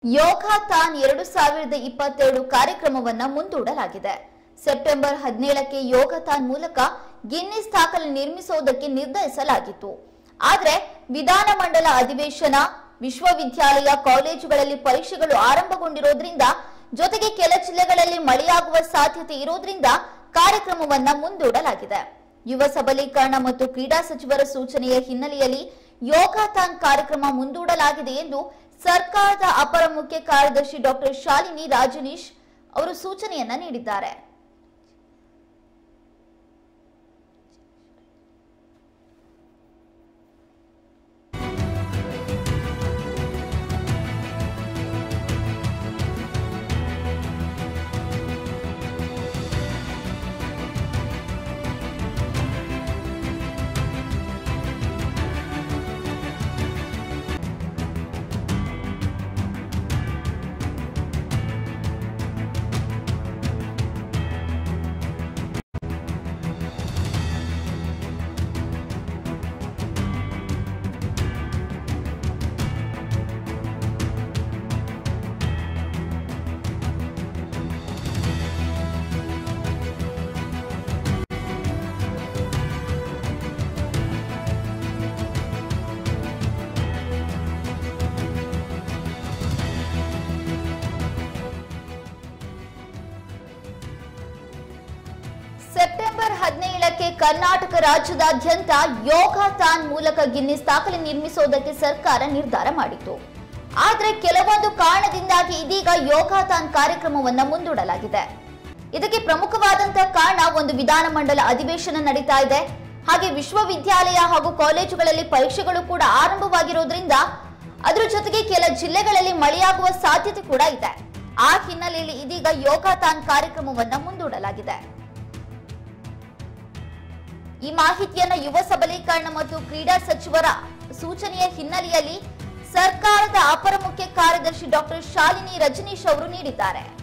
ಯೋಗಾಥಾನ್ ಎರಡು ಸಾವಿರದ ಇಪ್ಪತ್ತೆರಡು ಕಾರ್ಯಕ್ರಮವನ್ನ ಮುಂದೂಡಲಾಗಿದೆ ಸೆಪ್ಟೆಂಬರ್ ಹದಿನೇಳಕ್ಕೆ ಯೋಗಾಥಾನ್ ಮೂಲಕ ಗಿನ್ನಿಸ್ ದಾಖಲೆ ನಿರ್ಮಿಸುವುದಕ್ಕೆ ನಿರ್ಧರಿಸಲಾಗಿತ್ತು ಆದರೆ ವಿಧಾನಮಂಡಲ ಅಧಿವೇಶನ ವಿಶ್ವವಿದ್ಯಾಲಯ ಕಾಲೇಜುಗಳಲ್ಲಿ ಪರೀಕ್ಷೆಗಳು ಆರಂಭಗೊಂಡಿರೋದ್ರಿಂದ ಜೊತೆಗೆ ಕೆಲ ಜಿಲ್ಲೆಗಳಲ್ಲಿ ಮಳೆಯಾಗುವ ಸಾಧ್ಯತೆ ಇರೋದ್ರಿಂದ ಕಾರ್ಯಕ್ರಮವನ್ನ ಮುಂದೂಡಲಾಗಿದೆ ಯುವ ಸಬಲೀಕರಣ ಮತ್ತು ಕ್ರೀಡಾ ಸಚಿವರ ಸೂಚನೆಯ ಹಿನ್ನೆಲೆಯಲ್ಲಿ ಯೋಗಾಥಾನ್ ಕಾರ್ಯಕ್ರಮ ಮುಂದೂಡಲಾಗಿದೆ ಎಂದು ಸರ್ಕಾರದ ಅಪರ ಮುಖ್ಯ ಕಾರ್ಯದರ್ಶಿ ಡಾಕ್ಟರ್ ಶಾಲಿನಿ ರಾಜನೀಶ್ ಅವರು ಸೂಚನೆಯನ್ನ ನೀಡಿದ್ದಾರೆ ಸೆಪ್ಟೆಂಬರ್ ಹದಿನೇಳಕ್ಕೆ ಕರ್ನಾಟಕ ರಾಜ್ಯದಾದ್ಯಂತ ಯೋಗಾಥಾನ್ ಮೂಲಕ ಗಿನ್ನಿಸ್ ದಾಖಲೆ ನಿರ್ಮಿಸುವುದಕ್ಕೆ ಸರ್ಕಾರ ನಿರ್ಧಾರ ಮಾಡಿತ್ತು ಆದರೆ ಕೆಲವೊಂದು ಕಾರಣದಿಂದಾಗಿ ಇದೀಗ ಯೋಗಾಥಾನ್ ಕಾರ್ಯಕ್ರಮವನ್ನ ಮುಂದೂಡಲಾಗಿದೆ ಇದಕ್ಕೆ ಪ್ರಮುಖವಾದಂತಹ ಕಾರಣ ಒಂದು ವಿಧಾನಮಂಡಲ ಅಧಿವೇಶನ ನಡೀತಾ ಇದೆ ಹಾಗೆ ವಿಶ್ವವಿದ್ಯಾಲಯ ಹಾಗೂ ಕಾಲೇಜುಗಳಲ್ಲಿ ಪರೀಕ್ಷೆಗಳು ಕೂಡ ಆರಂಭವಾಗಿರೋದ್ರಿಂದ ಅದ್ರ ಜೊತೆಗೆ ಕೆಲ ಜಿಲ್ಲೆಗಳಲ್ಲಿ ಮಳೆಯಾಗುವ ಸಾಧ್ಯತೆ ಕೂಡ ಇದೆ ಆ ಹಿನ್ನೆಲೆಯಲ್ಲಿ ಇದೀಗ ಯೋಗಾಥಾನ್ ಕಾರ್ಯಕ್ರಮವನ್ನ ಮುಂದೂಡಲಾಗಿದೆ ಈ ಮಾಹಿತಿಯನ್ನ ಯುವ ಸಬಲೀಕರಣ ಮತ್ತು ಕ್ರೀಡಾ ಸಚಿವರ ಸೂಚನೆಯ ಹಿನ್ನೆಲೆಯಲ್ಲಿ ಸರ್ಕಾರದ ಅಪರ ಮುಖ್ಯ ಕಾರ್ಯದರ್ಶಿ ಡಾಕ್ಟರ್ ಶಾಲಿನಿ ರಜನೀಶ್ ಅವರು ನೀಡಿದ್ದಾರೆ